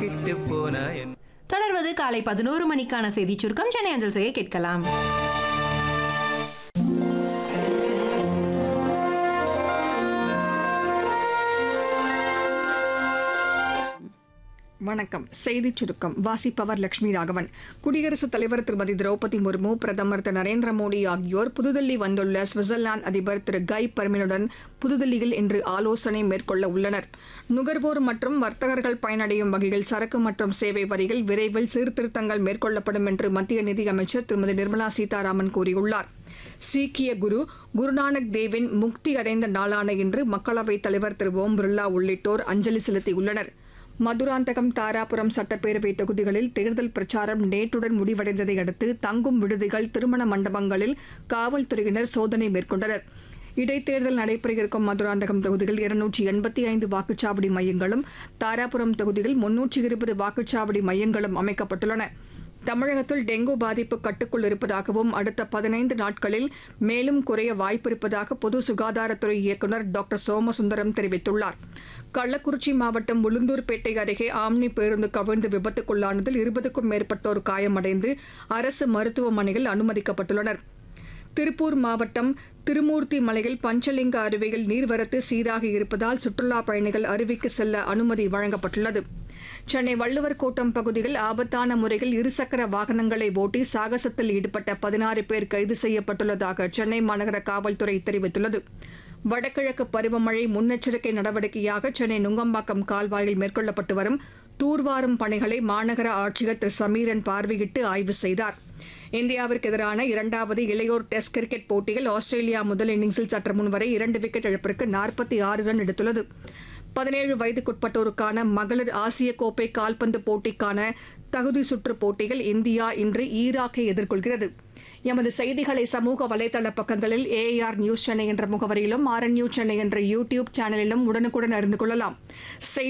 கிட்டு போனா என் தொடர்வது காலை பதினோரு மணிக்கான செய்தி சுருக்கம் சென்னை அஞ்சல் செய்ய கேட்கலாம் வணக்கம் செய்திச் சுருக்கம் வாசிப்பவர் லட்சுமி ராகவன் குடியரசுத் தலைவர் திருமதி திரௌபதி முர்மு பிரதமர் திரு நரேந்திர மோடி ஆகியோர் புதுதில்லி வந்துள்ள சுவிட்சர்லாந்து அதிபர் திரு கை பர்மினுடன் புதுதில்லியில் இன்று ஆலோசனை மேற்கொள்ள உள்ளனர் நுகர்வோர் மற்றும் வர்த்தகர்கள் பயனடையும் வகையில் சரக்கு மற்றும் சேவை வரியில் விரைவில் சீர்திருத்தங்கள் மேற்கொள்ளப்படும் என்று மத்திய நிதியமைச்சர் திருமதி நிர்மலா சீதாராமன் கூறியுள்ளார் சீக்கிய குரு குருநானக் தேவின் முக்தி அடைந்த நாளான இன்று மக்களவைத் தலைவர் திரு ஓம் பிர்லா உள்ளிட்டோர் அஞ்சலி செலுத்தியுள்ளனர் மதுராந்தகம் தாராபுரம் சட்டப்பேரவை தொகுதிகளில் தேர்தல் பிரச்சாரம் நேற்றுடன் முடிவடைந்ததை அடுத்து தங்கும் விடுதிகள் திருமண மண்டபங்களில் காவல்துறையினர் சோதனை மேற்கொண்டனர் இடைத்தேர்தல் நடைபெற இருக்கும் மதுராந்தகம் தொகுதியில் இருநூற்றி எண்பத்தி ஐந்து வாக்குச்சாவடி மையங்களும் தாராபுரம் தொகுதியில் முன்னூற்றி இருபது வாக்குச்சாவடி மையங்களும் அமைக்கப்பட்டுள்ளன தமிழகத்தில் டெங்கு பாதிப்பு கட்டுக்குள் இருப்பதாகவும் அடுத்த பதினைந்து நாட்களில் மேலும் குறைய வாய்ப்பிருப்பதாக பொது சுகாதாரத்துறை இயக்குநர் டாக்டர் சோமசுந்தரம் தெரிவித்துள்ளார் கள்ளக்குறிச்சி மாவட்டம் உளுந்தூர்பேட்டை அருகே ஆம்னி பேருந்து கவிழ்ந்து விபத்துக்குள்ளானதில் இருபதுக்கும் மேற்பட்டோர் காயமடைந்து அரசு மருத்துவமனையில் அனுமதிக்கப்பட்டுள்ளனர் திருப்பூர் மாவட்டம் திருமூர்த்தி மலையில் பஞ்சலிங்க அருவியில் நீர்வரத்து சீராக இருப்பதால் சுற்றுலாப் பயணிகள் அருவிக்கு செல்ல அனுமதி வழங்கப்பட்டுள்ளது சென்னை வள்ளுவர் கோட்டம் பகுதியில் ஆபத்தான முறையில் இருசக்கர வாகனங்களை ஓட்டி சாகசத்தில் ஈடுபட்ட பதினாறு பேர் கைது செய்யப்பட்டுள்ளதாக சென்னை மாநகர காவல்துறை தெரிவித்துள்ளது வடகிழக்கு பருவமழை முன்னெச்சரிக்கை நடவடிக்கையாக சென்னை நுங்கம்பாக்கம் கால்வாயில் மேற்கொள்ளப்பட்டு வரும் தூர்வாரும் பணிகளை மாநகர ஆட்சியர் திரு சமீரன் பார்வையிட்டு ஆய்வு செய்தார் இந்தியாவிற்கு எதிரான இரண்டாவது இளையோர் டெஸ்ட் கிரிக்கெட் போட்டியில் ஆஸ்திரேலியா முதல் இன்னிங்ஸில் சற்று முன் வரை இரண்டு விக்கெட் இழப்பிற்கு நாற்பத்தி ஆறு ரன் எடுத்துள்ளது பதினேழு வயதுக்குட்பட்டோருக்கான மகளிர் ஆசிய கோப்பை கால்பந்து போட்டிக்கான தகுதி சுற்று போட்டியில் இந்தியா இன்று ஈராக்கை எதிர்கொள்கிறது எமது செய்திகளை சமூக வலைதள பக்கங்களில் ஏஆர் நியூஸ் சென்னை என்ற முகவரியிலும் ஆர்என் நியூஸ் சென்னை என்ற யூடியூப் சேனலிலும் உடனுக்குடன் அறிந்து கொள்ளலாம்